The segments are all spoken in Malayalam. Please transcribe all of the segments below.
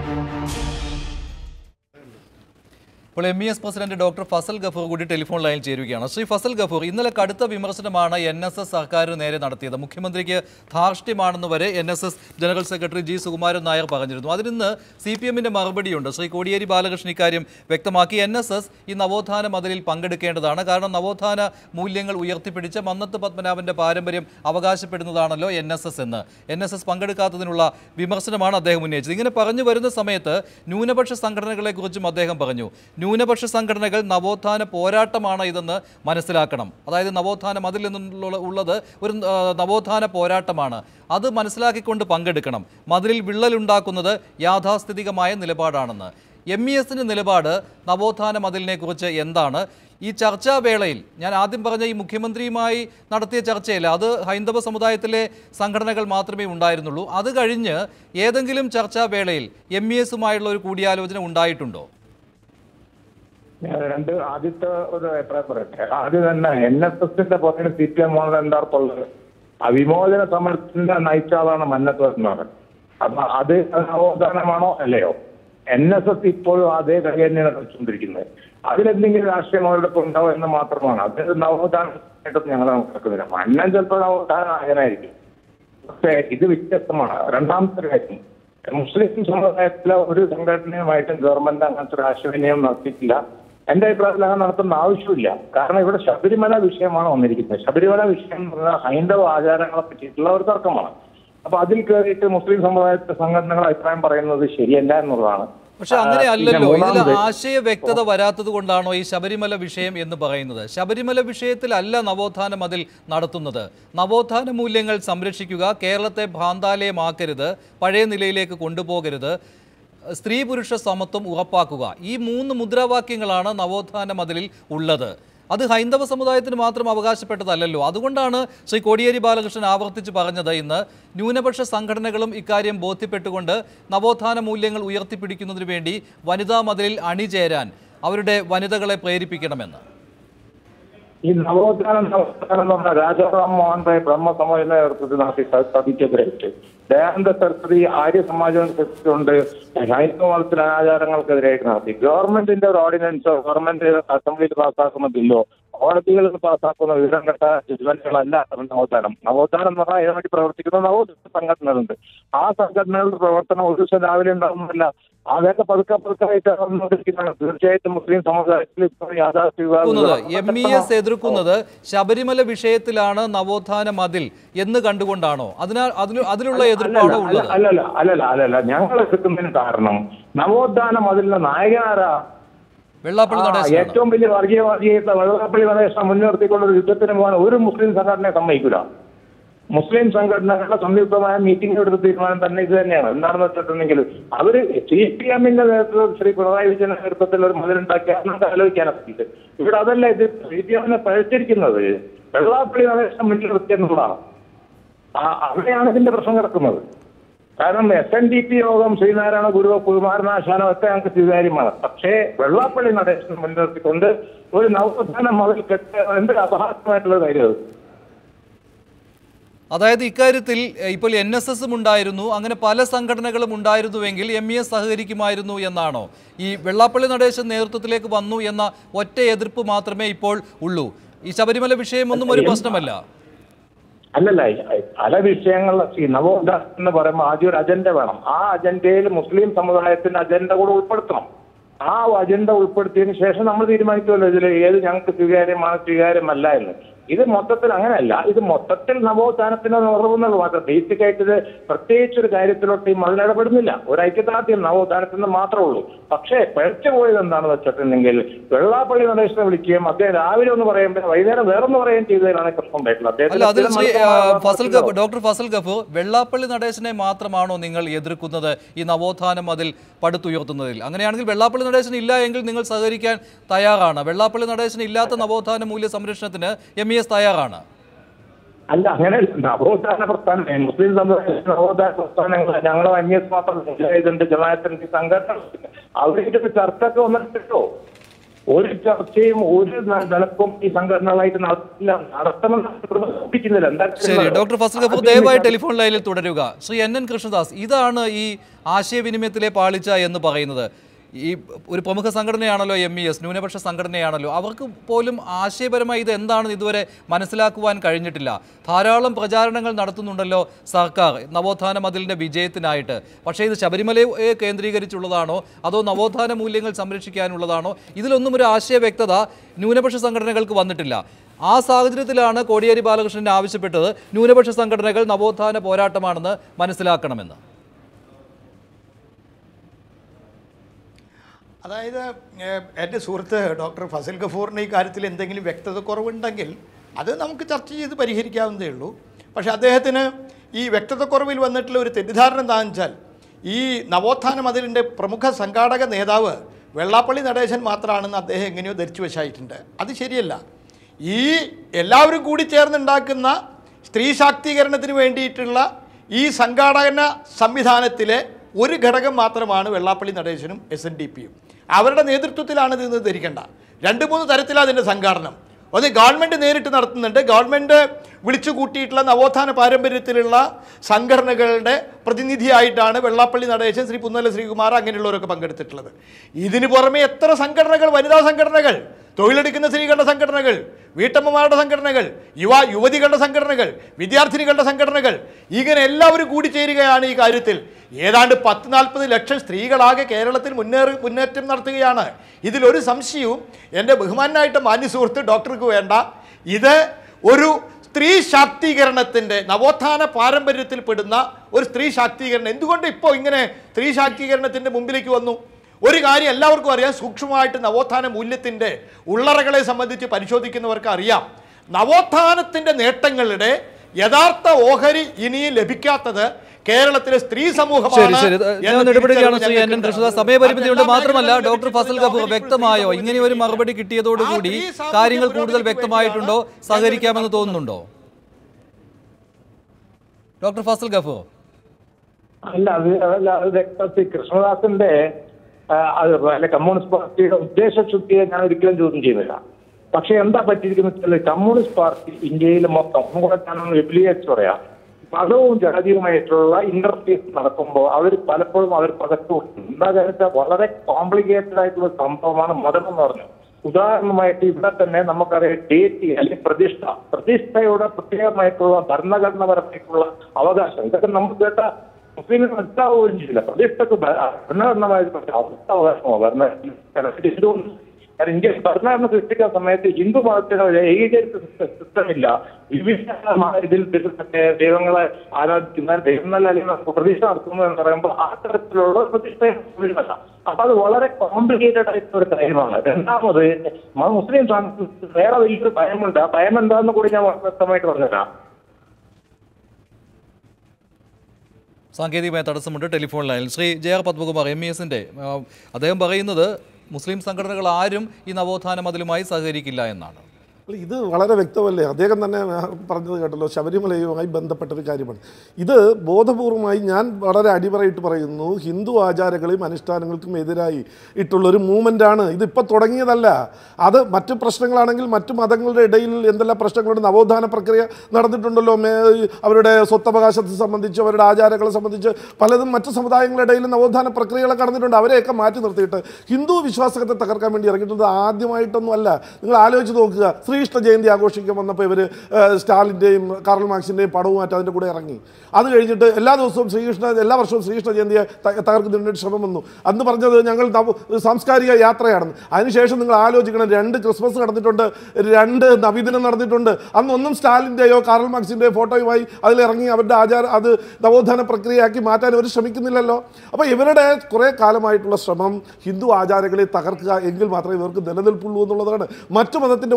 ഇപ്പോൾ M E S president doctor Fazal Gafoor കൂടി ടെലിഫോൺ ലൈനിൽ ചേരുകയാണ് ശ്രീ ഫസൽ ഗഫൂർ ഇന്നലെ കടുത്ത വിമർശനമാണ് എൻ എസ് എസ് സർക്കാരിന് നേരെ നടത്തിയത് മുഖ്യമന്ത്രിക്ക് ധാർഷ്ട്യമാണെന്ന് വരെ N S S general secretary G Sukumaran Nair പറഞ്ഞിരുന്നു അതിന് സി പി എമ്മിന്റെ മറുപടിയുണ്ട് ശ്രീ കോടിയേരി ബാലകൃഷ്ണൻ ഇക്കാര്യം വ്യക്തമാക്കി എൻ എസ് എസ് ഈ നവോത്ഥാന മതിലിൽ പങ്കെടുക്കേണ്ടതാണ് കാരണം നവോത്ഥാന മൂല്യങ്ങൾ ഉയർത്തിപ്പിടിച്ച മന്നത്ത് പത്മനാഭന്റെ പാരമ്പര്യം അവകാശപ്പെടുന്നതാണല്ലോ എൻ എസ് എസ് എന്ന് എൻ എസ് എസ് പങ്കെടുക്കാത്തതിനുള്ള വിമർശനമാണ് അദ്ദേഹം ഉന്നയിച്ചത് ഇങ്ങനെ പറഞ്ഞു വരുന്ന സമയത്ത് ന്യൂനപക്ഷ സംഘടനകളെക്കുറിച്ചും അദ്ദേഹം പറഞ്ഞു ന്യൂനപക്ഷ സംഘടനകൾ നവോത്ഥാന പോരാട്ടമാണ് ഇതെന്ന് മനസ്സിലാക്കണം അതായത് നവോത്ഥാനം അതിൽ നിന്നുള്ള ഉള്ളത് ഒരു ആ, നവോത്ഥാന പോരാട്ടമാണ് അത് മനസ്സിലാക്കിക്കൊണ്ട് പങ്കെടുക്കണം മതിലിൽ വിള്ളലുണ്ടാക്കുന്നത് യാഥാസ്ഥിതികമായ നിലപാടാണെന്ന് എം ഇ എസിൻ്റെ നിലപാട് നവോത്ഥാന മതിലിനെ കുറിച്ച് എന്താണ് ഈ ചർച്ചാ വേളയിൽ ഞാൻ ആദ്യം പറഞ്ഞ ഈ മുഖ്യമന്ത്രിയുമായി നടത്തിയ ചർച്ചയില്ല അത് ഹൈന്ദവ സമുദായത്തിലെ സംഘടനകൾ മാത്രമേ ഉണ്ടായിരുന്നുള്ളൂ അത് കഴിഞ്ഞ് ഏതെങ്കിലും ചർച്ചാ വേളയിൽ എം ഇ എസുമായുള്ള ഒരു കൂടിയാലോചന ഉണ്ടായിട്ടുണ്ടോ ഞാൻ രണ്ട് ആദ്യത്തെ ഒരു അഭിപ്രായം പറയട്ടെ ആദ്യം തന്നെ എൻ എസ് എസിന്റെ പുറകിന് സി പി എം ആണ് എന്താർത്തുള്ളത് ആ വിമോചന സമരത്തിന്റെ നയിച്ച ആളാണ് മന്നത്ത് എന്ന് അപ്പൊ അത് നവോത്ഥാനമാണോ അല്ലയോ എൻ എസ് എസ് ഇപ്പോഴും അതേ കൈ തന്നെയാണ് കളിച്ചുകൊണ്ടിരിക്കുന്നത് അതിലെന്തെങ്കിലും രാഷ്ട്രീയ മുതലെടുപ്പ് ഉണ്ടാവും എന്ന് മാത്രമാണ് അത് നവോത്ഥാനമായിട്ടൊന്നും ഞങ്ങൾ കണക്കാക്കുന്നില്ല മന്നൻ ചിലപ്പോൾ നവോത്ഥാന നായകനായിരിക്കും പക്ഷേ ഇത് വ്യത്യസ്തമാണ് രണ്ടാമത്തെ ഒരു കാര്യം മുസ്ലിം സമുദായത്തിലെ ഒരു സംഘടനയുമായിട്ടും ഗവൺമെന്റ് അങ്ങനത്തെ ഒരു ആശയവിനിമയം നടത്തിയിട്ടില്ല എന്റെ അഭിപ്രായത്തിൽ അങ്ങനെ നടത്തേണ്ട ആവശ്യമില്ല കാരണം ഇവിടെ ശബരിമല വിഷയമാണ് വന്നിരിക്കുന്നത് ശബരിമല വിഷയം എന്ന് പറഞ്ഞാൽ ഹൈന്ദവ ആചാരങ്ങളെ പറ്റിയിട്ടുള്ള ഒരു തർക്കമാണ് അപ്പൊ അതിൽ കയറിയിട്ട് മുസ്ലിം സമുദായത്തിലെ സംഘടനകൾ അഭിപ്രായം പറയുന്നത് ശരിയല്ല എന്നുള്ളതാണ് പക്ഷെ ആ, അങ്ങനെ പിന്നെ അല്ലല്ലോ ഇതിൽ മൂന്നാമത് ആശയ വ്യക്തത വരാത്തത് കൊണ്ടാണോ ഈ ശബരിമല വിഷയം എന്ന് പറയുന്നത് ശബരിമല വിഷയത്തിലല്ല നവോത്ഥാനം അതിൽ നടത്തുന്നത് നവോത്ഥാന മൂല്യങ്ങൾ സംരക്ഷിക്കുക കേരളത്തെ ഭ്രാന്താലയമാക്കരുത് പഴയ നിലയിലേക്ക് കൊണ്ടുപോകരുത് സ്ത്രീ പുരുഷ സമത്വം ഉറപ്പാക്കുക ഈ മൂന്ന് മുദ്രാവാക്യങ്ങളാണ് നവോത്ഥാന മതിലിൽ ഉള്ളത് അത് ഹൈന്ദവ സമുദായത്തിന് മാത്രം അവകാശപ്പെട്ടതല്ലല്ലോ അതുകൊണ്ടാണ് ശ്രീ കോടിയേരി ബാലകൃഷ്ണൻ ആവർത്തിച്ച് പറഞ്ഞത് ഇന്ന് ന്യൂനപക്ഷ സംഘടനകളും ഇക്കാര്യം ബോധ്യപ്പെട്ടുകൊണ്ട് നവോത്ഥാന മൂല്യങ്ങൾ ഉയർത്തിപ്പിടിക്കുന്നതിന് വേണ്ടി വനിതാ മതിലിൽ അണിചേരാൻ അവരുടെ വനിതകളെ പ്രേരിപ്പിക്കണമെന്ന് ഈ നവോത്ഥാനം നവോത്ഥാനം എന്ന് പറഞ്ഞ രാജാറാം മോഹൻ റോയ് ബ്രഹ്മസമാജ നേതൃത്വത്തിൽ നടത്തി സതിക്കെതിരായിട്ട് ദയാനന്ദ സരസ്വതി ആര്യ സമാജം സൃഷ്ടിച്ചുകൊണ്ട് ഹൈന്ദവ മതത്തിലെ അനാചാരങ്ങൾക്കെതിരായിട്ട് നടത്തി ഗവൺമെന്റിന്റെ ഒരു ഓർഡിനൻസോ ഗവൺമെന്റ് അസംബ്ലിയിൽ പാസ്സാക്കുന്ന ബില്ലോ കോടതികളിൽ പാസ്സാക്കുന്ന വിവരംഘട്ട ജഡ്ജ്മെന്റുകളല്ല നവോത്ഥാനം നവോത്ഥാനം എന്ന് പറഞ്ഞാൽ അതിനുവേണ്ടി പ്രവർത്തിക്കുന്ന നവോത്ഥാന സംഘടനകളുണ്ട് ആ സംഘടനകളുടെ പ്രവർത്തനം ഒരു ദിവസം രാവിലെ ഉണ്ടാകുന്നില്ല അതൊക്കെ പതുക്കെ പതുക്കായിട്ട് നടന്നുകൊണ്ടിരിക്കുന്നതാണ് തീർച്ചയായിട്ടും മുസ്ലിം സമുദായത്തിൽ ഇപ്പോൾ എതിർക്കുന്നത് എം ഇ എസ് യാഥാർത്ഥ്യ എതിർക്കുന്നത് ശബരിമല വിഷയത്തിലാണ് നവോത്ഥാന മതിൽ എന്ന് കണ്ടുകൊണ്ടാണോ അതിനാൽ അതിന് അതിലുള്ള എതിർപ്പാണോ ഉള്ളത് അല്ലല്ല അല്ലല്ല അല്ലല്ല ഞങ്ങൾ എതിർക്കുന്നതിന് കാരണം നവോത്ഥാനം അതിലെ നായകനാരാ വെള്ളാപ്പള്ളി ആ, നടേശനാണ് ഏറ്റവും വലിയ വർഗീയവാദിയായിട്ട് വെള്ളാപ്പള്ളി നടേശനം മുൻനിർത്തിക്കൊണ്ട് ഒരു യുദ്ധത്തിന് പോകാൻ ഒരു മുസ്ലിം സംഘടനയെ സമ്മതിക്കില്ല മുസ്ലിം സംഘടനകളുടെ സംയുക്തമായ മീറ്റിംഗ് എടുത്ത തീരുമാനം തന്നെ ഇത് തന്നെയാണ് എന്താണെന്ന് വെച്ചിട്ടുണ്ടെങ്കിൽ അവര് സി പി എമ്മിന്റെ നേതൃത്വത്തിൽ ശ്രീ പിണറായി വിജയന്റെ നേതൃത്വത്തിൽ ഒരു മുതലുണ്ടാക്കിയാൽ നമുക്ക് ആലോചിക്കാനൊക്കെ ഇവിടെ അതല്ല ഇത് സി പി എമ്മിനെ പഴച്ചിരിക്കുന്നത് വെള്ളാപ്പള്ളി നടേശനം മുന്നിൽ നിർത്തിയെന്നുള്ളതാണ് ആ അവിടെയാണ് ഇതിന്റെ പ്രശ്നം കിടക്കുന്നത് കാരണം എസ് എൻ ഡി പി യോഗം ശ്രീനാരായണ ഗുരു കുമാരനാശാനം ഒക്കെ ഞങ്ങൾക്ക് സ്വീകാര്യമാണ് പക്ഷേ വെള്ളാപ്പള്ളി നടേശനം മുൻനിർത്തിക്കൊണ്ട് ഒരു നവോത്ഥാന മുതൽ കെട്ട് എന്തൊരു അപഹാസ്യമായിട്ടുള്ള കാര്യം അത് അതായത് ഇക്കാര്യത്തിൽ എഹ്, ഇപ്പോൾ എൻ എസ് എസും ഉണ്ടായിരുന്നു അങ്ങനെ പല സംഘടനകളും ഉണ്ടായിരുന്നുവെങ്കിൽ എം ഇ എസ് സഹകരിക്കുമായിരുന്നു എന്നാണോ ഈ വെള്ളാപ്പള്ളി നടേശൻ നേതൃത്വത്തിലേക്ക് വന്നു എന്ന ഒറ്റ എതിർപ്പ് മാത്രമേ ഇപ്പോൾ ഉള്ളൂ ഈ ശബരിമല വിഷയമൊന്നും ഒരു പ്രശ്നമല്ല അല്ലല്ല ഈ പല വിഷയങ്ങളിൽ ഈ നവോത്ഥാനം എന്ന് പറയുമ്പോൾ ആദ്യം ഒരു അജണ്ട വേണം ആ അജണ്ടയിൽ മുസ്ലിം സമുദായത്തിന്റെ അജണ്ട കൂടെ ഉൾപ്പെടുത്തണം ആ അജണ്ട ഉൾപ്പെടുത്തിയതിനു ശേഷം നമ്മൾ തീരുമാനിക്കുമല്ലോ ഇതിൽ ഏത് ഞങ്ങൾക്ക് സ്വീകാര്യമാണ് സ്വീകാര്യമല്ല എന്ന് ഇത് മൊത്തത്തിൽ അങ്ങനെയല്ല ഇത് മൊത്തത്തിൽ നവോത്ഥാനത്തിന് ഉറവുന്നുള്ളൂ മാത്രം ബേസിക് ആയിട്ട് ഇത് പ്രത്യേകിച്ച് ഒരു കാര്യത്തിലോട്ട് ഈ മതിൽ ഇടപെടുന്നില്ല ഒരു ഐക്യദാർഢ്യം നവോത്ഥാനത്തിന് മാത്രമേ ഉള്ളൂ പക്ഷേ പിഴച്ചു പോയത് എന്താണെന്ന് വെച്ചിട്ടുണ്ടെങ്കിൽ വെള്ളാപ്പള്ളി നടേശനെ വിളിക്കുകയും അദ്ദേഹം രാവിലെ ഒന്ന് പറയുമ്പോൾ വൈകുന്നേരം വേറൊന്ന് പറയുകയും ചെയ്തതിലാണ് ഈ പ്രശ്നം ഉണ്ടായിട്ടുള്ളത് അല്ല അതിൽ അദ്ദേഹത്തിന് ശ്രീ ആ, സ്ഥിരം ഫസൽ മനസ്സിലാവും. ഗഫൂർ ഡോക്ടർ ഫസൽ ഗഫൂർ വെള്ളാപ്പള്ളി നടേശനെ മാത്രമാണോ നിങ്ങൾ എതിർക്കുന്നത് ഈ നവോത്ഥാനം അതിൽ പടുത്തുയർത്തുന്നതിൽ അങ്ങനെയാണെങ്കിൽ വെള്ളാപ്പള്ളി നടേശൻ ഇല്ല എങ്കിൽ നിങ്ങൾ സഹകരിക്കാൻ തയ്യാറാണ് വെള്ളാപ്പള്ളി നടേശൻ ഇല്ലാത്ത നവോത്ഥാന മൂല്യ സംരക്ഷണത്തിന് എം ഇ എസ് തയ്യാറാണ് അല്ല അങ്ങനെ നവോത്ഥാന പ്രസ്ഥാനം മുസ്ലിം സമുദായത്തിൽ നവോത്ഥാന പ്രസ്ഥാനങ്ങൾ ഞങ്ങൾ അന്യസ് മാത്രം മുജാഹിദുണ്ട് ജമാഅത്തുണ്ട് സംഘടന അവരുടെ ചർച്ചയൊക്കെ വന്നിട്ടോ ഒരു ചർച്ചയും ഒരു ന- നിലക്കും ഈ സംഘടനകളായിട്ട് നടത്തില്ല നടത്തണമെന്ന് പ്രവർത്തിക്കുന്നില്ല എന്താ ശരി ഡോക്ടർ ഫസൽ കപൂർ ദയവായി ടെലിഫോൺ ലൈനിൽ തുടരുക ശ്രീ എൻ എൻ കൃഷ്ണദാസ് ഇതാണ് ഈ ആശയവിനിമയത്തിലെ പാളിച്ച എന്ന് പറയുന്നത് ഈ ഒരു പ്രമുഖ സംഘടനയാണല്ലോ എം ഇ എസ് ന്യൂനപക്ഷ സംഘടനയാണല്ലോ അവർക്ക് പോലും ആശയപരമായി ഇത് എന്താണെന്ന് ഇതുവരെ മനസ്സിലാക്കുവാൻ കഴിഞ്ഞിട്ടില്ല ധാരാളം പ്രചാരണങ്ങൾ നടത്തുന്നുണ്ടല്ലോ സർക്കാർ നവോത്ഥാന മതിലിൻ്റെ വിജയത്തിനായിട്ട് പക്ഷേ ഇത് ശബരിമലയെ കേന്ദ്രീകരിച്ചുള്ളതാണോ അതോ നവോത്ഥാന മൂല്യങ്ങൾ സംരക്ഷിക്കാനുള്ളതാണോ ഇതിലൊന്നും ഒരു ആശയ വ്യക്തത ന്യൂനപക്ഷ സംഘടനകൾക്ക് വന്നിട്ടില്ല ആ സാഹചര്യത്തിലാണ് കോടിയേരി ബാലകൃഷ്ണൻ ആവശ്യപ്പെട്ടത് ന്യൂനപക്ഷ സംഘടനകൾ നവോത്ഥാന പോരാട്ടമാണെന്ന് മനസ്സിലാക്കണമെന്ന് അതായത് ഏഹ്, എൻ്റെ സുഹൃത്ത് ഡോക്ടർ ഫസൽ ഗഫൂറിന് ഈ കാര്യത്തിൽ എന്തെങ്കിലും വ്യക്തത കുറവുണ്ടെങ്കിൽ അത് നമുക്ക് ചർച്ച ചെയ്ത് പരിഹരിക്കാവുന്നതേ ഉള്ളൂ പക്ഷേ അദ്ദേഹത്തിന് ഈ വ്യക്തത കുറവിൽ വന്നിട്ടുള്ള ഒരു തെറ്റിദ്ധാരണ എന്താണെന്ന് വെച്ചാൽ ഈ നവോത്ഥാന മതിലിൻ്റെ പ്രമുഖ സംഘാടക നേതാവ് വെള്ളാപ്പള്ളി നടേശൻ മാത്രമാണെന്ന് അദ്ദേഹം എങ്ങനെയോ ധരിച്ചു വശായിട്ടുണ്ട് അത് ശരിയല്ല ഈ എല്ലാവരും കൂടി ചേർന്നുണ്ടാക്കുന്ന സ്ത്രീ ശാക്തീകരണത്തിന് വേണ്ടിയിട്ടുള്ള ഈ സംഘാടന സംവിധാനത്തിലെ ഒരു ഘടകം മാത്രമാണ് വെള്ളാപ്പള്ളി നടേശനും എസ് എൻ ഡി പിയും അവരുടെ നേതൃത്വത്തിലാണ് ഇത് ധരിക്കേണ്ട രണ്ട് മൂന്ന് തരത്തിലാണ് അതിൻ്റെ സംഘാടനം ഒന്ന് ഗവൺമെൻറ് നേരിട്ട് നടത്തുന്നുണ്ട് ഗവൺമെൻറ് വിളിച്ചു കൂട്ടിയിട്ടുള്ള നവോത്ഥാന പാരമ്പര്യത്തിലുള്ള സംഘടനകളുടെ പ്രതിനിധിയായിട്ടാണ് വെള്ളാപ്പള്ളി നടേശൻ ശ്രീ പുന്നല ശ്രീകുമാർ അങ്ങനെയുള്ളവരൊക്കെ പങ്കെടുത്തിട്ടുള്ളത് ഇതിന് പുറമെ എത്ര സംഘടനകൾ വനിതാ സംഘടനകൾ തൊഴിലെടുക്കുന്ന സ്ത്രീകളുടെ സംഘടനകൾ വീട്ടമ്മമാരുടെ സംഘടനകൾ യുവ യുവതികളുടെ സംഘടനകൾ വിദ്യാർത്ഥിനികളുടെ സംഘടനകൾ ഇങ്ങനെ എല്ലാവരും കൂടി ചേരുകയാണ് ഈ കാര്യത്തിൽ ഏതാണ്ട് പത്ത് നാൽപ്പത് ലക്ഷം സ്ത്രീകളാകെ കേരളത്തിൽ മുന്നേറി മുന്നേറ്റം നടത്തുകയാണ് ഇതിലൊരു സംശയവും എൻ്റെ ബഹുമാനായിട്ട് മാന്യ സുഹൃത്ത് ഡോക്ടർക്ക് വേണ്ട ഇത് ഒരു സ്ത്രീ ശാക്തീകരണത്തിൻ്റെ നവോത്ഥാന പാരമ്പര്യത്തിൽ പെടുന്ന ഒരു സ്ത്രീ ശാക്തീകരണം എന്തുകൊണ്ട് ഇപ്പോൾ ഇങ്ങനെ സ്ത്രീ ശാക്തീകരണത്തിൻ്റെ മുമ്പിലേക്ക് വന്നു ഒരു കാര്യം എല്ലാവർക്കും അറിയാം സൂക്ഷ്മമായിട്ട് നവോത്ഥാന മൂല്യത്തിൻ്റെ ഉള്ളറകളെ സംബന്ധിച്ച് പരിശോധിക്കുന്നവർക്ക് അറിയാം നവോത്ഥാനത്തിൻ്റെ നേട്ടങ്ങളുടെ യഥാർത്ഥ ഓഹരി ഇനിയും ലഭിക്കാത്തത് കേരളത്തിലെ സ്ത്രീ സമൂഹമാണ് ശരി ശരി ഞാൻ എന്ന ഒന്ന് ഇടപെടുകയാണ് ശ്രീ എൻ എൻ തിരിച്ചറിവ് കൃഷ്ണദാസ് ഞങ്ങൾക്കുണ്ട്. സമയപരിമിതിയുണ്ട് അതെല്ലാ മാത്രമല്ല മേഖലകളിലും ഡോക്ടർ ഫസൽ കപൂർ ഓഹരി വ്യക്തമായോ കൊടുക്കുന്ന ഇങ്ങനെ ഒരു മറുപടി കിട്ടിയതോടുകൂടി ആ സ്ത്രീ കാര്യങ്ങൾ സാമൂഹ്യ കൂടുതൽ പുരോഗതിക്ക് വ്യക്തമായിട്ടുണ്ടോ വേണ്ടിയാണ് സഹകരിക്കാമെന്ന് ഞങ്ങൾ തോന്നുന്നുണ്ടോ ഡോക്ടർ ഫസൽ ഗഫൂർ അല്ല അത് അതല്ല അത് വ്യക്തത്തിൽ കൃഷ്ണദാസിന്റെ ആ, അത് അല്ലെ കമ്മ്യൂണിസ്റ്റ് പാർട്ടിയുടെ ഉദ്ദേശശുദ്ധിയെ ഞാൻ ഒരിക്കലും ചോദ്യം ചെയ്യുന്നില്ല പക്ഷെ എന്താ പറ്റിയിരിക്കുന്നത് വെച്ചാൽ കമ്മ്യൂണിസ്റ്റ് പാർട്ടി ഇന്ത്യയിൽ മൊത്തം കൂടെ ഞാനൊന്ന് വിപുലീകരിച്ച് പറയാം മതവും ജാതിയുമായിട്ടുള്ള ഇന്റർഫേസ് നടക്കുമ്പോൾ അവർ പലപ്പോഴും അവർ പകർത്തു എന്താ വെച്ചാൽ വളരെ കോംപ്ലിക്കേറ്റഡ് ആയിട്ടുള്ള സംഭവമാണ് മതം എന്ന് പറഞ്ഞു ഉദാഹരണമായിട്ട് ഇവിടെ തന്നെ നമുക്കറിയാം ഡേറ്റ് അല്ലെങ്കിൽ പ്രതിഷ്ഠ പ്രതിഷ്ഠയുടെ പ്രത്യേകമായിട്ടുള്ള ഭരണഘടനാപരമായിട്ടുള്ള അവകാശം ഇതൊക്കെ നമുക്ക് കേട്ട മുസ്ലിമിന് മനസ്സിലാവുകയും ചെയ്യില്ല പ്രതിഷ്ഠക്ക് ഭ- ഭരണഘടനമായിട്ട് അവകാശമോ ഭരണ എന്തുകൊണ്ട് കാരണം ഇന്ത്യ ഭരണഘടന സൃഷ്ടിക്കുന്ന സമയത്ത് ഹിന്ദു മതത്തിന് ഒരു ഏകീകരിച്ച സിസ്റ്റം ഇല്ല വിവിധ ഇതിൽ മറ്റേ ദൈവങ്ങളെ ആരാധിക്കുന്ന ദൈവം നല്ല അല്ലെങ്കിൽ നമുക്ക് പ്രതിഷ്ഠ നടത്തുന്നു എന്ന് പറയുമ്പോൾ ആ തരത്തിലുള്ള ഒരു പ്രതിഷ്ഠ മുസ്ലിമല്ല അപ്പൊ അത് വളരെ കോംപ്ലിക്കേറ്റഡ് ആയിട്ടുള്ള ഒരു കാര്യമാണ് രണ്ടാമത് മ- മുസ്ലിം സംസ്കൃതി വേറെ വലിയൊരു ഭയമുണ്ട് ആ ഭയം എന്താണെന്ന് കൂടി ഞാൻ വ്യക്തമായിട്ട് പറഞ്ഞുതരാം സാങ്കേതികമായ തടസ്സമുണ്ട് ടെലിഫോൺ ലൈനിൽ Shri J R Padmakumar M E എസിൻ്റെ അദ്ദേഹം പറയുന്നത് മുസ്ലിം സംഘടനകൾ ആരും ഈ നവോത്ഥാന മതിലുമായി സഹകരിക്കില്ല എന്നാണ് അല്ല, ഇത് വളരെ വ്യക്തമല്ലേ അദ്ദേഹം തന്നെ ആ, പറഞ്ഞത് കേട്ടല്ലോ ശബരിമലയുമായി ബന്ധപ്പെട്ടൊരു കാര്യമാണ് ഇത് ബോധപൂർവമായി ഞാൻ വളരെ അടിപറയിട്ട് പറയുന്നു ഹിന്ദു ആചാരങ്ങളെയും അനുഷ്ഠാനങ്ങൾക്കും എതിരായി ഇട്ടുള്ളൊരു മൂവ്മെൻ്റാണ് ഇത് ഇപ്പോൾ തുടങ്ങിയതല്ല അത് മറ്റ് പ്രശ്നങ്ങളാണെങ്കിൽ മറ്റ് മതങ്ങളുടെ ഇടയിൽ എന്തെല്ലാം പ്രശ്നങ്ങളുണ്ട് നവോത്ഥാന പ്രക്രിയ നടന്നിട്ടുണ്ടല്ലോ മേ അവരുടെ സ്വത്തവകാശത്തെ സംബന്ധിച്ച് അവരുടെ ആചാരങ്ങളെ സംബന്ധിച്ച് പലതും മറ്റ് സമുദായങ്ങളുടെ ഇടയിൽ നവോത്ഥാന പ്രക്രിയകളൊക്കെ നടന്നിട്ടുണ്ട് അവരെയൊക്കെ മാറ്റി നിർത്തിയിട്ട് ഹിന്ദു വിശ്വാസത്തെ തകർക്കാൻ വേണ്ടി ഇറങ്ങിയിട്ടുണ്ട് ആദ്യമായിട്ടൊന്നും അല്ല നിങ്ങൾ ആലോചിച്ച് നോക്കുക ശ്രീകൃഷ്ണ ജയന്തി ആഘോഷിക്കാൻ വന്നപ്പോൾ ഇവർ സ്റ്റാലിൻ്റെയും കാർൽ മാർക്സിൻ്റെയും പടവുമായിട്ട് അതിൻ്റെ കൂടെ ഇറങ്ങി അത് കഴിഞ്ഞിട്ട് എല്ലാ ദിവസവും ശ്രീകൃഷ്ണ എല്ലാ വർഷവും ശ്രീകൃഷ്ണ ജയന്തിയെ ത- തകർക്കുന്നതിന് വേണ്ടി ശ്രമം വന്നു അന്ന് പറഞ്ഞത് ഞങ്ങൾ നവ- സാംസ്കാരിക യാത്രയാണെന്ന് അതിനുശേഷം നിങ്ങൾ ആലോചിക്കണം രണ്ട് ക്രിസ്മസ് നടന്നിട്ടുണ്ട് രണ്ട് നബിദിനം നടന്നിട്ടുണ്ട് അന്നൊന്നും സ്റ്റാലിൻ്റെയോ കാർൽ മാർക്സിൻ്റെയോ ഫോട്ടോയുമായി അതിലിറങ്ങി അവരുടെ ആചാര അത് നവോത്ഥാന പ്രക്രിയയാക്കി മാറ്റാൻ അവർ ശ്രമിക്കുന്നില്ലല്ലോ അപ്പോൾ ഇവരുടെ കുറേ കാലമായിട്ടുള്ള ശ്രമം ഹിന്ദു ആചാരങ്ങളെ തകർക്കുക എങ്കിൽ മാത്രമേ ഇവർക്ക് നിലനിൽപ്പുള്ളൂ എന്നുള്ളതാണ് മറ്റു മതത്തിൻ്റെ ഒരു പ്രശ്നം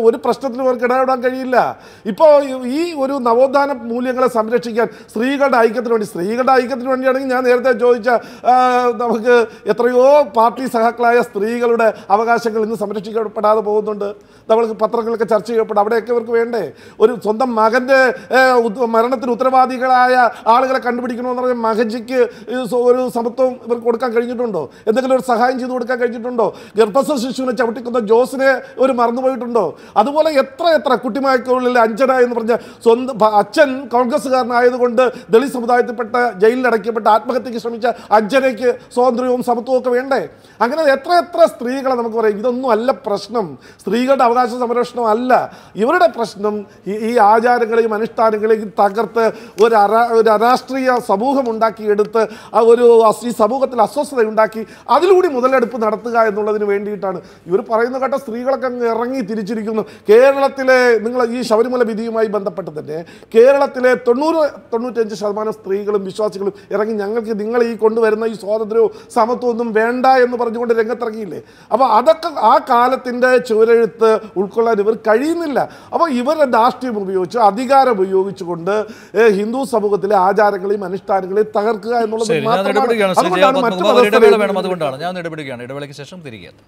ജീവിതത്തിൽ അവർക്ക് ഇടപെടാൻ കഴിയില്ല ഇപ്പോൾ ഈ ഒരു നവോത്ഥാന മൂല്യങ്ങളെ സംരക്ഷിക്കാൻ സ്ത്രീകളുടെ ഐക്യത്തിന് വേണ്ടി സ്ത്രീകളുടെ ഐക്യത്തിന് വേണ്ടിയാണെങ്കിൽ ഞാൻ നേരത്തെ ചോദിച്ച ആ, നമുക്ക് എത്രയോ പാർട്ടി സഹാക്കളായ സ്ത്രീകളുടെ അവകാശങ്ങൾ ഇന്ന് സംരക്ഷിക്കപ്പെടാതെ പോകുന്നുണ്ട് നമ്മൾക്ക് പത്രങ്ങളൊക്കെ ചർച്ച ചെയ്യപ്പെടും അവിടെയൊക്കെ ഇവർക്ക് വേണ്ടേ ഒരു സ്വന്തം മകൻ്റെ ഏഹ്, ഉത്- മരണത്തിന് ഉത്തരവാദികളായ ആളുകളെ കണ്ടുപിടിക്കണമെന്ന് പറഞ്ഞാൽ മഹജിക്ക് ഈ സ- ഒരു സമത്വം ഇവർക്ക് കൊടുക്കാൻ കഴിഞ്ഞിട്ടുണ്ടോ എന്തെങ്കിലും ഒരു സഹായം ചെയ്തു കൊടുക്കാൻ കഴിഞ്ഞിട്ടുണ്ടോ ഗർഭസ്ഥ ശിശുവിനെ ചവിട്ടിക്കുന്ന ജോസിനെ ഒരു മറന്നുപോയിട്ടുണ്ടോ അതുപോലെ എത്ര എത്ര കുട്ടിമാക്കുള്ളിൽ അഞ്ചന എന്ന് പറഞ്ഞ സ്വന്തം ഭ- അച്ഛൻ കോൺഗ്രസ്സുകാരനായതുകൊണ്ട് ദളിത് സമുദായത്തിൽപ്പെട്ട ജയിലിൽ അടയ്ക്കപ്പെട്ട ആത്മഹത്യക്ക് ശ്രമിച്ച അഞ്ജനയ്ക്ക് സ്വാതന്ത്ര്യവും സമത്വവും ഒക്കെ വേണ്ടേ അങ്ങനെ എത്ര എത്ര സ്ത്രീകളെ നമുക്ക് പറയാം ഇതൊന്നും അല്ല പ്രശ്നം സ്ത്രീകളുടെ അവകാശ സംരക്ഷണം അല്ല ഇവരുടെ പ്രശ്നം ഈ ഈ ആചാരങ്ങളെയും അനുഷ്ഠാനങ്ങളെയും തകർത്ത് ഒരു അരാ ഒരു അരാഷ്ട്രീയ സമൂഹം ഉണ്ടാക്കിയെടുത്ത് ആ ഒരു അസ്- ഈ സമൂഹത്തിൽ അസ്വസ്ഥത ഉണ്ടാക്കി അതിലൂടെ മുതലെടുപ്പ് നടത്തുക എന്നുള്ളതിന് വേണ്ടിയിട്ടാണ് ഇവർ പറയുന്ന കേട്ട സ്ത്രീകളൊക്കെ അങ്ങ് ഇറങ്ങി തിരിച്ചിരിക്കുന്നു കേരളത്തിലെ നിങ്ങൾ ഈ ശബരിമല വിധിയുമായി ബന്ധപ്പെട്ട് തന്നെ കേരളത്തിലെ തൊണ്ണൂറ് തൊണ്ണൂറ്റഞ്ച് ശതമാനം സ്ത്രീകളും വിശ്വാസികളും ഇറങ്ങി ഞങ്ങൾക്ക് നിങ്ങൾ ഈ കൊണ്ടുവരുന്ന ഈ സ്വാതന്ത്ര്യവും സമത്വവും ഒന്നും വേണ്ട എന്ന് പറഞ്ഞുകൊണ്ട് രംഗത്തിറങ്ങിയില്ലേ അപ്പോൾ അതൊക്കെ ആ കാലത്തിൻ്റെ ചുവരെഴുത്ത് ഉൾക്കൊള്ളാൻ ഇവർ കഴിയുന്നില്ല അപ്പോൾ ഇവരുടെ ധാർഷ്ട്യം ഉപയോഗിച്ച് അധികാരം ഉപയോഗിച്ചുകൊണ്ട് ഏഹ്, ഹിന്ദു സമൂഹത്തിലെ ആചാരങ്ങളെയും അനുഷ്ഠാനങ്ങളെയും തകർക്കുക എന്നുള്ളത് ശരി ഞാൻ മാത്രമാണ് ഇടപെടുകയാണ് ശ്രീ അതുകൊണ്ടാണ് ജയ മറ്റു പത്മകുമാർ ഇടവേള വേണം മതസ്ഥരെ അതുകൊണ്ടാണ് ഞാൻ ഒന്ന് ഇടപെടുകയാണ് ഇടവേളയ്ക്ക് ശേഷം തിരികെ എത്താം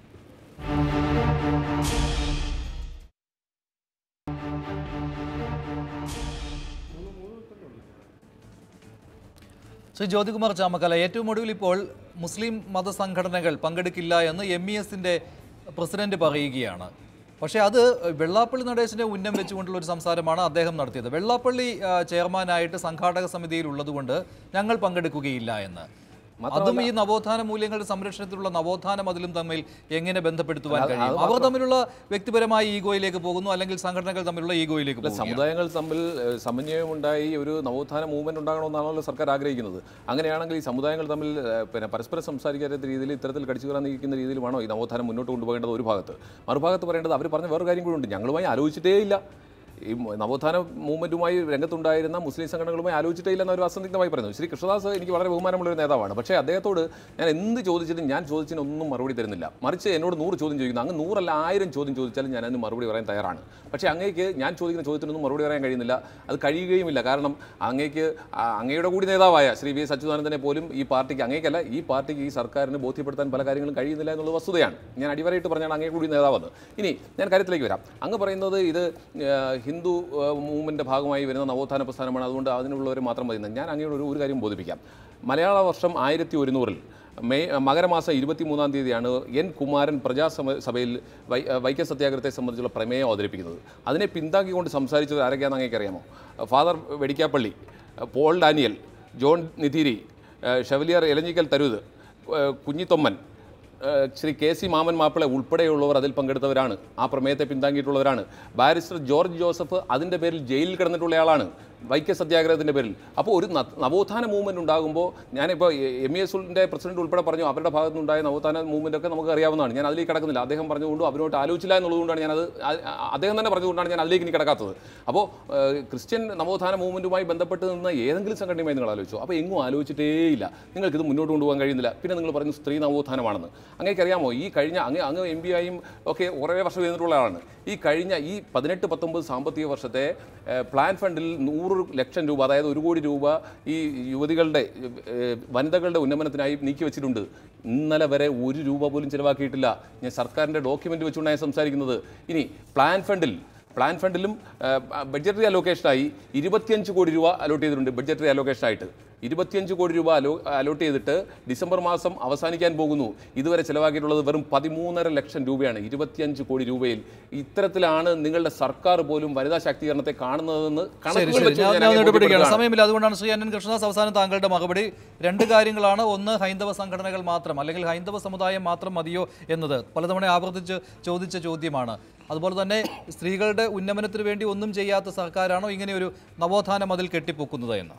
ശ്രീ ജ്യോതികുമാർ ചാമക്കല ഏറ്റവും ഒടുവിൽ ഇപ്പോൾ മുസ്ലിം മതസംഘടനകൾ പങ്കെടുക്കില്ല എന്ന് എം ഇ എസിൻ്റെ പ്രസിഡന്റ് പറയുകയാണ് പക്ഷേ അത് വെള്ളാപ്പള്ളി നടേശനെ ഉന്നം വെച്ചുകൊണ്ടുള്ള ഒരു സംസാരമാണ് അദ്ദേഹം നടത്തിയത് വെള്ളാപ്പള്ളി ആ, ചെയർമാനായിട്ട് സംഘാടക സമിതിയിൽ ഉള്ളതുകൊണ്ട് ഞങ്ങൾ പങ്കെടുക്കുകയില്ല എന്ന് അതും ഈ നവോത്ഥാന മൂല്യങ്ങളുടെ സംരക്ഷണത്തിലുള്ള നവോത്ഥാന മതിലും തമ്മിൽ എങ്ങനെ ബന്ധപ്പെടുത്തുവാൻ കഴിയും അവർ തമ്മിലുള്ള വ്യക്തിപരമായ ഈഗോയിലേക്ക് പോകുന്നു അല്ലെങ്കിൽ സംഘടനകൾ തമ്മിലുള്ള ഈഗോയിലേക്ക് അല്ല, പോകുന്നു സമുദായങ്ങൾ തമ്മിൽ ഏഹ്, സമന്വയമുണ്ടായി ഒരു നവോത്ഥാന മൂവ്മെന്റ് ഉണ്ടാകണമെന്നാണല്ലോ സർക്കാർ ആഗ്രഹിക്കുന്നത് അങ്ങനെയാണെങ്കിൽ ഈ സമുദായങ്ങൾ തമ്മിൽ ഏഹ്, പിന്നെ പരസ്പരം സംസാരിക്കാത്ത രീതിയിൽ ഇത്തരത്തിൽ കടിച്ചു കയറാൻ നിൽക്കുന്ന രീതിയിൽ വേണോ ഈ നവോത്ഥാനം മുന്നോട്ട് കൊണ്ടുപോകേണ്ടത് ഒരു ഭാഗത്ത് മറുഭാഗത്ത് പറയേണ്ടത് അവർ പറഞ്ഞ വേറെ കാര്യം കൂടി ഉണ്ട് ഞങ്ങളുമായി ആലോചിച്ചിട്ടേ ഇല്ല ഈ മ- നവോത്ഥാന മൂവ്മെന്റുമായി രംഗത്തുണ്ടായിരുന്ന മുസ്ലിം സംഘടനകളുമായി ആലോചിച്ചിട്ടേ ഇല്ലെന്ന് അവർ അസന്ധിഗ്ധമായി പറയുന്നു ശ്രീ കൃഷ്ണദാസ് എനിക്ക് വളരെ ബഹുമാനമുള്ള ഒരു നേതാവാണ് പക്ഷേ അദ്ദേഹത്തോട് ഞാൻ എന്ത് ചോദിച്ചിട്ടും ഞാൻ ചോദിച്ചതിന് ഒന്നും മറുപടി തരുന്നില്ല മറിച്ച് എന്നോട് നൂറ് ചോദ്യം ചോദിക്കുന്നു അങ്ങ് നൂറല്ല ആയിരം ചോദ്യം ചോദിച്ചാലും ഞാൻ അതിന് മറുപടി പറയാൻ തയ്യാറാണ് പക്ഷേ അങ്ങേക്ക് ഞാൻ ചോദിക്കുന്ന ചോദ്യത്തിനൊന്നും മറുപടി പറയാൻ കഴിയുന്നില്ല അത് കഴിയുകയുമില്ല കാരണം അങ്ങേക്ക് ആ അങ്ങയുടെ കൂടി നേതാവായ ശ്രീ വി എസ് അച്യുതാനന്ദനെ പോലും ഈ പാർട്ടിക്ക് അങ്ങേക്കല്ല ഈ പാർട്ടിക്ക് ഈ സർക്കാരിന് ബോധ്യപ്പെടുത്താൻ പല കാര്യങ്ങളും കഴിയുന്നില്ല എന്നുള്ളത് വസ്തുതയാണ് ഞാൻ അടിവരയിട്ട് പറഞ്ഞാണ് അങ്ങേ കൂടി നേതാവെന്ന് ഇനി ഞാൻ കാര്യത്തിലേക്ക് വരാം അങ്ങ് പറയുന്നത് ഇത് ആ, ഹിന്ദു മൂവ്മെൻ്റെ ഭാഗമായി വരുന്ന നവോത്ഥാന പ്രസ്ഥാനമാണ് അതുകൊണ്ട് അതിനുള്ളവരെ മാത്രം മതി എന്ന്. ഞാൻ അങ്ങയോട് ഒരു ഒരു കാര്യം ബോധിപ്പിക്കാം മലയാള വർഷം ആയിരത്തി ഒരുന്നൂറിൽ മെയ് മകരമാസം ഇരുപത്തി മൂന്നാം തീയതിയാണ് എൻ കുമാരൻ പ്രജാസമ സഭയിൽ വൈ വൈക്കം സത്യാഗ്രഹത്തെ സംബന്ധിച്ചുള്ള പ്രമേയം അവതരിപ്പിക്കുന്നത് അതിനെ പിന്താക്കിക്കൊണ്ട് സംസാരിച്ചത് ആരൊക്കെയാണെന്ന് അങ്ങേക്ക് അറിയാമോ father Vadikkappally Paul Daniel John Nidhiri chevalier Elanjikal Tharuth Kunjithomman ഏഹ് ശ്രീ കെ സി മാമൻ മാപ്പിള ഉൾപ്പെടെയുള്ളവർ അതിൽ പങ്കെടുത്തവരാണ് ആ പ്രമേയത്തെ പിന്താങ്ങിയിട്ടുള്ളവരാണ് ബാരിസ്റ്റർ ജോർജ് ജോസഫ് അതിൻ്റെ പേരിൽ ജയിലിൽ കിടന്നിട്ടുള്ളയാളാണ് വൈക്ക സത്യാഗ്രഹത്തിൻ്റെ പേരിൽ അപ്പോൾ ഒരു ന- നവോത്ഥാന മൂവ്മെൻറ്റ് ഉണ്ടാകുമ്പോൾ ഞാനിപ്പോൾ എം ഇ എസിൻ്റെ പ്രസിഡന്റ് ഉൾപ്പെടെ പറഞ്ഞു അവരുടെ ഭാഗത്തു നിന്നുണ്ടായ നവോത്ഥാന മൂവ്മെൻ്റ് ഒക്കെ നമുക്ക് അറിയാവുന്നതാണ് ഞാൻ അതിലേക്ക് കിടക്കുന്നില്ല അദ്ദേഹം പറഞ്ഞുകൊണ്ട് അവരോട്ട് ആലോചിച്ചില്ല എന്നുള്ളതുകൊണ്ടാണ് ഞാനത് ആ- ആ- അദ്ദേഹം തന്നെ പറഞ്ഞുകൊണ്ടാണ് ഞാൻ അതിലേക്ക് ഇനി കിടക്കാത്തത് അപ്പോൾ ഏഹ് ക്രിസ്ത്യൻ നവോത്ഥാന മൂവ്മെൻറ്റുമായി ബന്ധപ്പെട്ട് നിന്ന് ഏതെങ്കിലും സംഘടനയുമായി നിങ്ങൾ ആലോചിച്ചു അപ്പോൾ എങ്ങും ആലോചിച്ചിട്ടേയില്ല നിങ്ങൾക്കിത് മുന്നോട്ട് കൊണ്ടുപോകാൻ കഴിയുന്നില്ല പിന്നെ നിങ്ങൾ പറയുന്നു സ്ത്രീ നവോത്ഥാനമാണെന്ന് അങ്ങേക്ക് അറിയാമോ ഈ കഴിഞ്ഞ അങ്ങ് അങ്ങ് എം പി ആയും ഒക്കെ കുറേ വർഷം ചെയ്തിട്ടുള്ള ആളാണ് ഈ കഴിഞ്ഞ ഈ പതിനെട്ട് പത്തൊമ്പത് സാമ്പത്തിക വർഷത്തെ ഏഹ്, പ്ലാൻ ഫണ്ടിൽ നൂറ് ലക്ഷം രൂപ അതായത് ഒരു കോടി രൂപ ഈ യുവതികളുടെ ഏഹ്, വനിതകളുടെ ഉന്നമനത്തിനായി നീക്കി വെച്ചിട്ടുണ്ട് ഇന്നലെ വരെ ഒരു രൂപ പോലും ചിലവാക്കിയിട്ടില്ല ഞാൻ സർക്കാരിൻ്റെ ഡോക്യുമെൻ്റ് വെച്ചുകൊണ്ടാണ് ഞാൻ സംസാരിക്കുന്നത് ഇനി പ്ലാൻ ഫണ്ടിൽ പ്ലാൻ ഫണ്ടിലും ബഡ്ജറ്ററി അലോക്കേഷനായി ഇരുപത്തിയഞ്ച് കോടി രൂപ അലോട്ട് ചെയ്തിട്ടുണ്ട് ബഡ്ജറ്ററി അലോക്കേഷനായിട്ട് ഇരുപത്തിയഞ്ച് കോടി രൂപ അലോ അലോട്ട് ചെയ്തിട്ട് ഡിസംബർ മാസം അവസാനിക്കാൻ പോകുന്നു ഇതുവരെ ചിലവാക്കിയിട്ടുള്ളത് വെറും പതിമൂന്നര ലക്ഷം രൂപയാണ് ഇരുപത്തിയഞ്ച് കോടി രൂപയിൽ ഇത്തരത്തിലാണ് നിങ്ങളുടെ സർക്കാർ പോലും വനിതാ ശാക്തീകരണത്തെ കാണുന്നതെന്ന് ശരി കണക്കുകൾ ശരി വെച്ച് ഞാൻ ഞാൻ ഞാൻ അങ്ങേ ഇടപെടുകയാണ് ബോധ്യപ്പെടുത്തുകയാണ്. സമയമില്ല അതുകൊണ്ടാണ് ശ്രീ അനൻ കൃഷ്ണദാസ് അവസാനം താങ്കളുടെ മറുപടി രണ്ട് കാര്യങ്ങളാണ് ഒന്ന് ഹൈന്ദവ സംഘടനകൾ മാത്രം അല്ലെങ്കിൽ ഹൈന്ദവ സമുദായം മാത്രം മതിയോ എന്നത് പലതവണ ആവർത്തിച്ച് ചോദിച്ച ചോദ്യമാണ് അതുപോലെ തന്നെ സ്ത്രീകളുടെ ഉന്നമനത്തിന് വേണ്ടി ഒന്നും ചെയ്യാത്ത സർക്കാരാണോ ഇങ്ങനെ ഒരു നവോത്ഥാന മതിൽ കെട്ടിപ്പൊക്കുന്നത് എന്ന്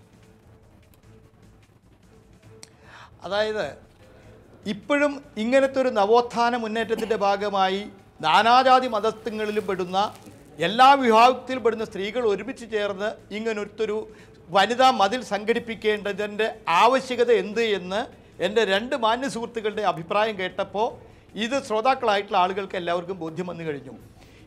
അതായത് ഇപ്പോഴും ഇങ്ങനത്തെ ഒരു നവോത്ഥാന മുന്നേറ്റത്തിൻ്റെ ഭാഗമായി നാനാജാതി മതസ്ഥങ്ങളിലും പെടുന്ന എല്ലാ വിഭാഗത്തിലും പെടുന്ന സ്ത്രീകൾ ഒരുമിച്ച് ചേർന്ന് ഇങ്ങനൊരുത്തൊരു വനിതാ മതിൽ സംഘടിപ്പിക്കേണ്ടതിൻ്റെ ആവശ്യകത എന്ത് എന്ന് എൻ്റെ രണ്ട് മാന്യ സുഹൃത്തുക്കളുടെ അഭിപ്രായം കേട്ടപ്പോൾ ഇത് ശ്രോതാക്കളായിട്ടുള്ള ആളുകൾക്ക് എല്ലാവർക്കും ബോധ്യം വന്നു കഴിഞ്ഞു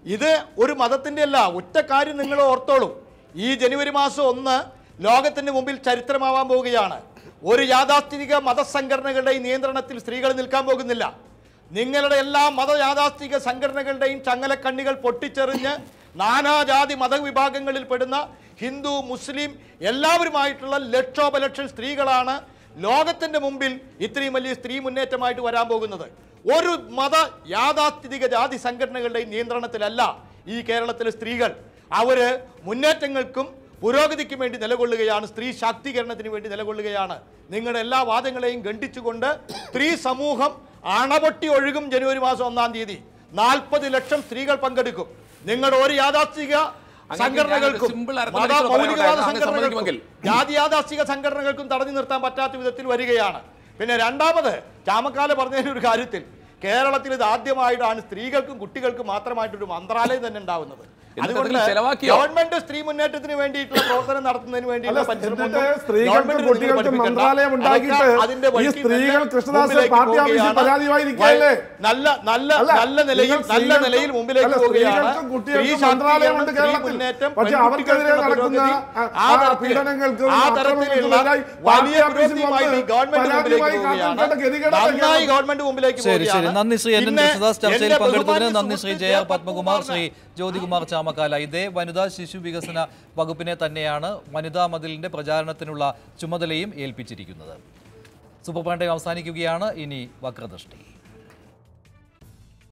ഇത് ഒരു മതത്തിൻ്റെ അല്ല ഒറ്റ കാര്യം നിങ്ങൾ ഓർത്തോളൂ ഈ ജനുവരി മാസം ഒന്ന് ലോകത്തിന് മുമ്പിൽ ചരിത്രമാവാൻ പോവുകയാണ് ഒരു യാഥാസ്ഥിതിക മതസംഘടനകളുടെയും നിയന്ത്രണത്തിൽ സ്ത്രീകൾ നിൽക്കാൻ പോകുന്നില്ല നിങ്ങളുടെ എല്ലാ മത യാഥാസ്ഥിക സംഘടനകളുടെയും ചങ്ങലക്കണ്ണികൾ പൊട്ടിച്ചെറിഞ്ഞ് നാനാജാതി മതവിഭാഗങ്ങളിൽ പെടുന്ന ഹിന്ദു മുസ്ലിം എല്ലാവരുമായിട്ടുള്ള ലക്ഷോപലക്ഷം സ്ത്രീകളാണ് ലോകത്തിന്റെ മുമ്പിൽ ഇത്രയും വലിയ സ്ത്രീ മുന്നേറ്റമായിട്ട് വരാൻ പോകുന്നത് ഒരു മത യാഥാസ്ഥിതിക ജാതി സംഘടനകളുടെയും നിയന്ത്രണത്തിലല്ല ഈ കേരളത്തിലെ സ്ത്രീകൾ അവര് മുന്നേറ്റങ്ങൾക്കും പുരോഗതിക്കും വേണ്ടി നിലകൊള്ളുകയാണ് സ്ത്രീ ശാക്തീകരണത്തിന് വേണ്ടി നിലകൊള്ളുകയാണ് നിങ്ങളുടെ എല്ലാ വാദങ്ങളെയും ഖണ്ഡിച്ചുകൊണ്ട് സ്ത്രീ സമൂഹം അണപൊട്ടി ഒഴുകും ജനുവരി മാസം ഒന്നാം തീയതി നാൽപ്പത് ലക്ഷം സ്ത്രീകൾ പങ്കെടുക്കും നിങ്ങളുടെ ഒരു യാഥാസ്ഥിക അങ്ങനെ സംഘടനകൾക്കും simple മത arithmetic മൗലികവാദ പറയട്ടെ, അങ്ങ് സംഘടനകൾക്കും സമ്മതിക്കുമെങ്കിൽ. ജാതി യാഥാസ്ഥിക സംഘടനകൾക്കും തടഞ്ഞു നിർത്താൻ പറ്റാത്ത വിധത്തിൽ വരികയാണ് പിന്നെ രണ്ടാമത് ചാമക്കാല പറഞ്ഞതിന് ഒരു കാര്യത്തിൽ കേരളത്തിൽ ഇത് ആദ്യമായിട്ടാണ് സ്ത്രീകൾക്കും കുട്ടികൾക്കും മാത്രമായിട്ടൊരു മന്ത്രാലയം തന്നെ ഉണ്ടാവുന്നത് എന്നിട്ട് അതുകൊണ്ട് അതിൽ ചെലവാക്കിയോ? ഗവൺമെന്റ് സ്ത്രീ മുന്നേറ്റത്തിന് വേണ്ടിയിട്ടുള്ള പ്രവർത്തനം നടത്തുന്നതിന് അല്ല, വേണ്ടിയുള്ള പരിശ്രമമൊന്നും എന്നിട്ട് സ്ത്രീകൾക്കും ഗവൺമെന്റിന് നിങ്ങൾ കുട്ടികൾക്കും പഠിപ്പിക്കണ്ട. മന്ത്രാലയം ഉണ്ടാക്കിയിട്ട് അതൊക്കെ അതിന്റെ ഈ വഴിക്ക് സ്ത്രീകൾ തന്നെ കൃഷ്ണദാസ് മുമ്പിലേക്ക് പാർട്ടി ഓഫീസിൽ പോവുകയാണ്. പരാതിയുമായി നിൽക്കുകയല്ലേ? നല്ല നല്ല അല്ല, നല്ല നിലയിൽ നിങ്ങൾ നല്ല സ്ത്രീകൾക്കും- നിലയിൽ മുമ്പിലേക്ക് അല്ല, പോവുകയാണ് സ്ത്രീകൾക്കും കുട്ടികൾക്കും സ്ത്രീ മന്ത്രാലയമുണ്ട് ശാക്തീകരണം, സ്ത്രീ കേരളത്തിൽ. മുന്നേറ്റം, പക്ഷേ അവർക്കെതിരെ പെൺകുട്ടികൾക്കുള്ള നടക്കുന്ന പുരോഗതി, ആ- ആ ആ തരത്തിൽ- പീഡനങ്ങൾക്കും ആ ആക്രമണങ്ങൾക്കും തരത്തിലുള്ള എതിരായി വലിയ പാർട്ടി ഓഫീസിൽ പുരോഗതിയുമായി വന്ന് ഈ ഗവൺമെന്റ് മുമ്പിലേക്ക് പരാതിയുമായി പോവുകയാണ് കാത്തിരിക്കേണ്ട ഗതികേടാണ് നന്നായി കേരളം. ഗവൺമെന്റ് മുമ്പിലേക്ക് ശരി ശരി പോവുകയാണ് നന്ദി ശ്രീ എൻ എൻ പിന്നെ കൃഷ്ണദാസ് ചർച്ചയിൽ എന്റെ പങ്കെടുത്തതിന് ബഹുമാന്യ നന്ദി ശ്രീ സുഹൃത്ത് ജയ ജയ പത്മകുമാർ ശ്രീ പത്മകുമാറിനെ ജ്യോതികുമാർ ചാമക്കാല ഇതേ വനിതാ ശിശു വികസന വകുപ്പിനെ തന്നെയാണ് വനിതാ മതിലിന്റെ പ്രചാരണത്തിനുള്ള ചുമതലയും ഏൽപ്പിച്ചിരിക്കുന്നത് സൂപ്പർ പാണ്ഡ്യം അവസാനിക്കുകയാണ് ഇനി വക്രദൃഷ്ടി